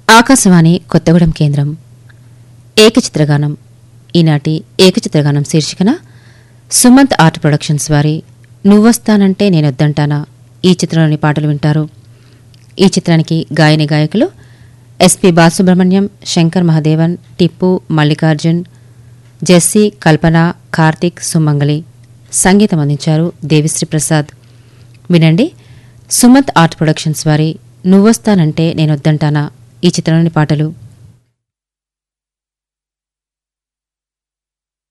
ఆకాశవాణి కొత్తగూడెం కేంద్రం ఏకచిత్రగానం ఈనాటి ఏకచిత్రగానం శీర్షికన సుమంత్ ఆర్ట్ ప్రొడక్షన్స్ వారి నువ్వొస్తానంటే నేనొద్దంటానా ఈ చిత్రంలోని పాటలు వింటారు ఈ చిత్రానికి గాయని గాయకులు ఎస్పి బాలసుబ్రహ్మణ్యం శంకర్ మహదేవన్ టిప్పు మల్లికార్జున్ జెస్సీ కల్పన కార్తిక్ సుమంగళి సంగీతం అందించారు దేవిశ్రీ ప్రసాద్ వినండి సుమంత్ ఆర్ట్ ప్రొడక్షన్స్ వారి నువ్వొస్తానంటే నేనొద్దంటానా ఈ చిత్రంలోని పాటలు